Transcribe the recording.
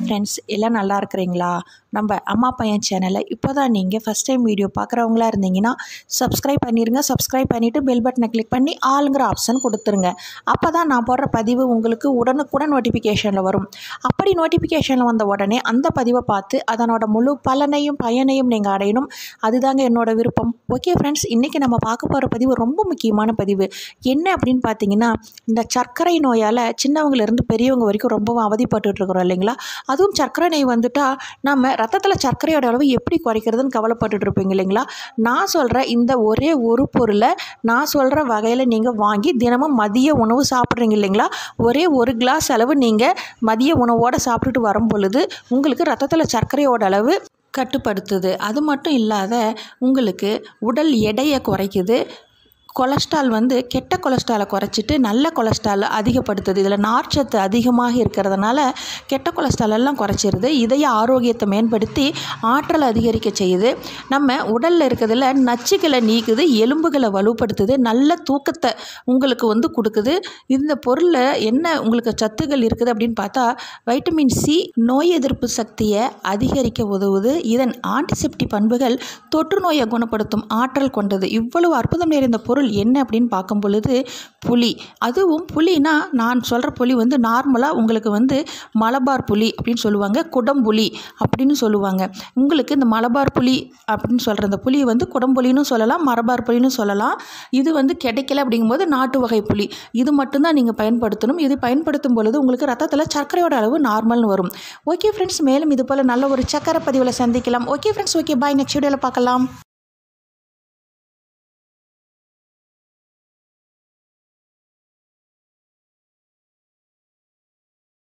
friends எல்லாம் நல்லா இருக்கிறீங்களா நம்ம அம்மா பையன் சேனலை இப்போ தான் நீங்கள் ஃபஸ்ட் டைம் வீடியோ பார்க்குறவங்களா இருந்தீங்கன்னா சப்ஸ்கிரைப் பண்ணிடுங்க சப்ஸ்கிரைப் பண்ணிவிட்டு பெல் பட்டனை கிளிக் பண்ணி ஆளுங்கிற ஆப்ஷன் கொடுத்துருங்க அப்போ தான் நான் போடுற பதிவு உங்களுக்கு உடனுக்குடன் நோட்டிஃபிகேஷனில் வரும் அப்படி நோட்டிஃபிகேஷனில் வந்த உடனே அந்த பதிவை பார்த்து அதனோட முழு பலனையும் பயனையும் நீங்கள் அடையணும் அதுதாங்க என்னோட விருப்பம் ஓகே ஃப்ரெண்ட்ஸ் இன்றைக்கி நம்ம பார்க்க போகிற பதிவு ரொம்ப முக்கியமான பதிவு என்ன அப்படின்னு பார்த்தீங்கன்னா இந்த சர்க்கரை நோயால் சின்னவங்கலேருந்து பெரியவங்க வரைக்கும் ரொம்பவும் அவதிப்பட்டுட்டு இருக்கிறோம் இல்லைங்களா அதுவும் சர்க்கரை நோய் வந்துட்டால் நம்ம ரத்தத்தில் சர்க்கரையோட அளவு எப்படி குறைக்கிறதுன்னு கவலைப்பட்டுட்டு இருப்பீங்க இல்லைங்களா நான் சொல்கிற இந்த ஒரே ஒரு பொருளை நான் சொல்கிற வகையில் நீங்கள் வாங்கி தினமும் மதிய உணவு சாப்பிட்றீங்க இல்லைங்களா ஒரே ஒரு கிளாஸ் அளவு நீங்கள் மதிய உணவோடு சாப்பிட்டுட்டு வரும் பொழுது உங்களுக்கு ரத்தத்தில் சர்க்கரையோட அளவு கட்டுப்படுத்துது அது மட்டும் இல்லாத உங்களுக்கு உடல் எடையை குறைக்குது கொலஸ்ட்ரால் வந்து கெட்ட கொலஸ்ட்ராலை குறைச்சிட்டு நல்ல கொலஸ்ட்ரால் அதிகப்படுத்துது இதில் நார்ச்சத்து அதிகமாக இருக்கிறதுனால கெட்ட கொலஸ்ட்ரால் எல்லாம் குறைச்சிருது இதய ஆரோக்கியத்தை மேம்படுத்தி ஆற்றல் அதிகரிக்க செய்யுது நம்ம உடலில் இருக்கிறதுல நச்சுகளை நீக்குது எலும்புகளை வலுப்படுத்துது நல்ல தூக்கத்தை உங்களுக்கு வந்து கொடுக்குது இந்த பொருளில் என்ன உங்களுக்கு சத்துகள் இருக்குது அப்படின்னு பார்த்தா வைட்டமின் சி நோய் எதிர்ப்பு சக்தியை அதிகரிக்க உதவுது இதன் ஆன்டிசெப்டி பண்புகள் தொற்று நோயை குணப்படுத்தும் ஆற்றல் கொண்டது இவ்வளவு அற்புதம் நிறைந்த பொருள் என்ன அப்படின்னு பார்க்கும் பொழுது புளி அதுவும் புளினா நான் சொல்கிற புளி வந்து நார்மலாக உங்களுக்கு வந்து மலபார் புளி அப்படின்னு சொல்லுவாங்க குடம்புளி அப்படின்னு சொல்லுவாங்க உங்களுக்கு இந்த மலபார் புளி அப்படின்னு சொல்கிற இந்த புளி வந்து குடம்புளின்னு சொல்லலாம் மரபார் புளின்னு சொல்லலாம் இது வந்து கிடைக்கல அப்படிங்கும்போது நாட்டு வகை புளி இது மட்டும்தான் நீங்கள் பயன்படுத்தணும் இது பயன்படுத்தும் பொழுது உங்களுக்கு ரத்தத்தில் சர்க்கரையோட அளவு நார்மல்னு வரும் ஓகே ஃப்ரெண்ட்ஸ் மேலும் இது போல் நல்ல ஒரு சக்கரை பதிவில் சந்திக்கலாம் okay friends okay bye next வீடியோவில் பார்க்கலாம்